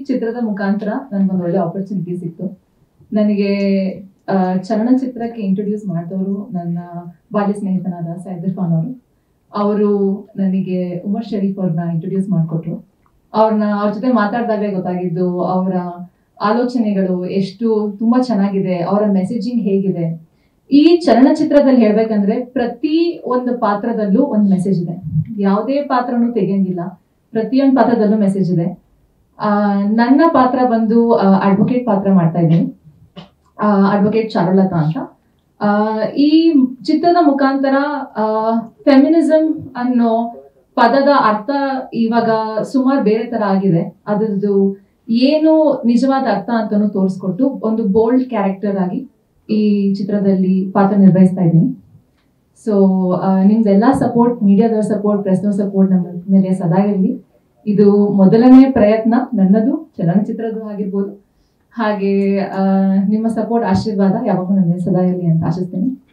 ಚಿತ್ರದ ಮುಖಾಂತರ ನನ್ಗೊಂದು ಒಳ್ಳೆ ಆಪರ್ಚುನಿಟಿ ಸಿಕ್ತು ನನಗೆ ಆ, ಚಲನಚಿತ್ರಕ್ಕೆ ಇಂಟ್ರೊಡ್ಯೂಸ್ ಮಾಡಿದವರು ನನ್ನ ಬಾಲ್ಯ ಸ್ನೇಹಿತನಾದ ಸೈದರ್ ಖಾನ್ ಅವರು ಅವರು ನನಗೆ ಉಮರ್ ಶರೀಫ್ ಅವ್ರನ್ನ ಇಂಟ್ರೊಡ್ಯೂಸ್ ಮಾಡಿಕೊಟ್ರು ಅವ್ರನ್ನ ಅವ್ರ ಜೊತೆ ಮಾತಾಡಿದಾಗಲೇ ಗೊತ್ತಾಗಿದ್ದು ಅವರ ಆಲೋಚನೆಗಳು ಎಷ್ಟು ತುಂಬಾ ಚೆನ್ನಾಗಿದೆ ಅವರ ಮೆಸೇಜಿಂಗ್ ಹೇಗಿದೆ ಈ ಚಲನಚಿತ್ರದಲ್ಲಿ ಹೇಳ್ಬೇಕಂದ್ರೆ ಪ್ರತಿ ಒಂದು ಪಾತ್ರದಲ್ಲೂ ಒಂದು ಮೆಸೇಜ್ ಇದೆ ಯಾವುದೇ ಪಾತ್ರನೂ ತೆಗೆಯಂಗಿಲ್ಲ ಪ್ರತಿಯೊಂದು ಪಾತ್ರದಲ್ಲೂ ಮೆಸೇಜ್ ಇದೆ ಆ, ನನ್ನ ಪಾತ್ರ ಬಂದು ಅಡ್ವೊಕೇಟ್ ಪಾತ್ರ ಮಾಡ್ತಾ ಇದ್ದೀನಿ ಅಡ್ವೊಕೇಟ್ ಚಾರುಲತಾ ಅಂತ ಆ, ಈ ಚಿತ್ರದ ಮುಖಾಂತರ ಫೆಮಿನಿಸಮ್ ಅನ್ನೋ ಪದದ ಅರ್ಥ ಇವಾಗ ಸುಮಾರು ಬೇರೆ ತರ ಆಗಿದೆ ಅದರದ್ದು ಏನು ನಿಜವಾದ ಅರ್ಥ ಅಂತಾನು ತೋರಿಸ್ಕೊಟ್ಟು ಒಂದು ಬೋಲ್ಡ್ ಕ್ಯಾರೆಕ್ಟರ್ ಆಗಿ ಈ ಚಿತ್ರದಲ್ಲಿ ಪಾತ್ರ ನಿರ್ವಹಿಸ್ತಾ ಇದ್ದೀನಿ ಸೊ ನಿಮ್ದೆಲ್ಲ ಸಪೋರ್ಟ್ ಮೀಡಿಯಾದವ್ರ ಸಪೋರ್ಟ್ ಪ್ರೆಸ್ನವ್ರ ಸಪೋರ್ಟ್ ನಮ್ಮ ಮೇಲೆ ಸದಾ ಇರಲಿ ಇದು ಮೊದಲನೇ ಪ್ರಯತ್ನ ನನ್ನದು ಚಲನಚಿತ್ರದ್ದು ಆಗಿರ್ಬೋದು ಹಾಗೆ ಆ, ನಿಮ್ಮ ಸಪೋರ್ಟ್ ಆಶೀರ್ವಾದ ಯಾವಾಗಲೂ ನನ್ನ ಮೇಲೆ ಸದಾ ಇರಲಿ ಅಂತ ಆಶಿಸ್ತೀನಿ